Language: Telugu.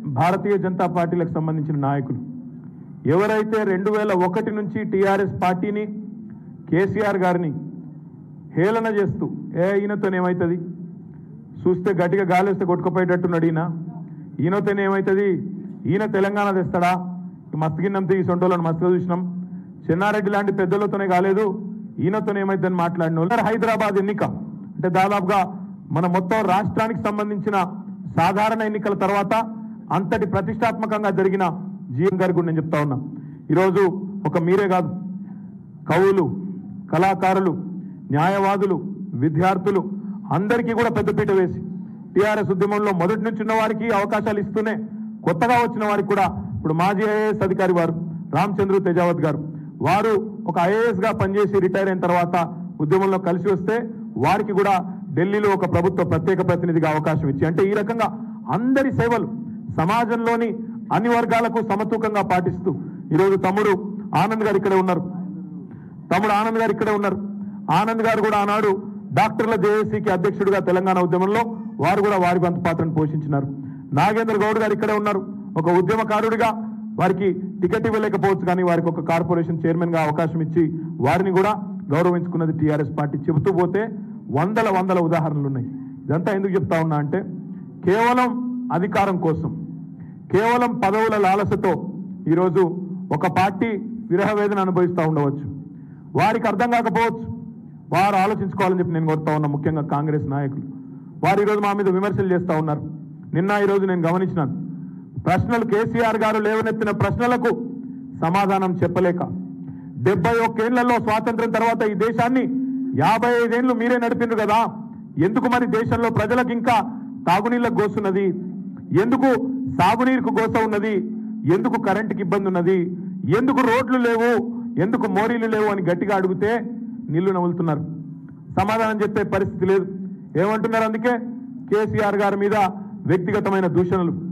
భారతీయ జనతా పార్టీలకు సంబంధించిన నాయకులు ఎవరైతే రెండు వేల ఒకటి నుంచి టీఆర్ఎస్ పార్టీని కేసీఆర్ గారిని హేళన చేస్తూ ఏ ఈయనతోనేమవుతుంది చూస్తే గట్టిగా గాలి వస్తే కొట్టుకుపోయేటట్టున్నాడు ఈయన ఈయనతోనే ఏమవుతుంది ఈయన తెలంగాణ తెస్తాడా ఈ మస్తగిన్నంత ఈ సొంటోళ్ళని మస్తుగా చూసినాం చెన్నారెడ్డి లాంటి పెద్దలతోనే కాలేదు ఈయనతోనే ఏమైందని మాట్లాడిన వాళ్ళు హైదరాబాద్ ఎన్నిక అంటే దాదాపుగా మన మొత్తం రాష్ట్రానికి సంబంధించిన సాధారణ ఎన్నికల తర్వాత అంతటి ప్రతిష్టాత్మకంగా జరిగిన జీఎం గారి గురించి నేను చెప్తా ఉన్నా ఈరోజు ఒక మీరే కాదు కవులు కళాకారులు న్యాయవాదులు విద్యార్థులు అందరికీ కూడా పెద్దపీట వేసి టీఆర్ఎస్ ఉద్యమంలో మొదటి నుంచి ఉన్న వారికి అవకాశాలు ఇస్తూనే కొత్తగా వచ్చిన వారికి కూడా ఇప్పుడు మాజీ ఐఏఎస్ అధికారి వారు రామచంద్ర తేజావత్ గారు వారు ఒక ఐఏఎస్ గా పనిచేసి రిటైర్ అయిన తర్వాత ఉద్యమంలో కలిసి వస్తే వారికి కూడా ఢిల్లీలో ఒక ప్రభుత్వ ప్రత్యేక ప్రతినిధిగా అవకాశం ఇచ్చి అంటే ఈ రకంగా అందరి సేవలు సమాజంలోని అన్ని వర్గాలకు సమతూకంగా పాటిస్తూ ఈరోజు తమ్ముడు ఆనంద్ గారు ఇక్కడే ఉన్నారు తమ్ముడు ఆనంద్ గారు ఇక్కడే ఉన్నారు ఆనంద్ గారు కూడా ఆనాడు డాక్టర్ల జేఏసీకి అధ్యక్షుడిగా తెలంగాణ ఉద్యమంలో వారు కూడా వారి వంతు పాత్రను పోషించినారు నాగేంద్ర గౌడ్ గారు ఇక్కడే ఉన్నారు ఒక ఉద్యమకారుడిగా వారికి టికెట్ ఇవ్వలేకపోవచ్చు కానీ వారికి ఒక కార్పొరేషన్ చైర్మన్ గా అవకాశం ఇచ్చి వారిని కూడా గౌరవించుకున్నది టీఆర్ఎస్ పార్టీ చెబుతూ పోతే వందల వందల ఉదాహరణలు ఉన్నాయి ఇదంతా ఎందుకు చెప్తా ఉన్నా అంటే కేవలం అధికారం కోసం కేవలం పదవుల లాలసతో ఈరోజు ఒక పార్టీ విరహ వేదన అనుభవిస్తూ ఉండవచ్చు వారికి అర్థం కాకపోవచ్చు వారు ఆలోచించుకోవాలని చెప్పి నేను కోరుతా ఉన్నా ముఖ్యంగా కాంగ్రెస్ నాయకులు వారు ఈరోజు మా మీద విమర్శలు చేస్తూ ఉన్నారు నిన్న ఈరోజు నేను గమనించినాను ప్రశ్నలు కేసీఆర్ గారు లేవనెత్తిన ప్రశ్నలకు సమాధానం చెప్పలేక డెబ్బై ఒక్కేళ్లలో స్వాతంత్రం తర్వాత ఈ దేశాన్ని యాభై ఐదేళ్లు మీరే నడిపిండ్రు కదా ఎందుకు మరి దేశంలో ప్రజలకు ఇంకా తాగునీళ్ళకు గోస్తున్నది ఎందుకు సాగునీరుకు గోస ఉన్నది ఎందుకు కరెంటుకి ఇబ్బంది ఉన్నది ఎందుకు రోడ్లు లేవు ఎందుకు మోరీలు లేవు అని గట్టిగా అడిగితే నీళ్లు నవ్వులుతున్నారు సమాధానం చెప్పే పరిస్థితి లేదు ఏమంటున్నారు అందుకే కేసీఆర్ గారి మీద వ్యక్తిగతమైన దూషణలు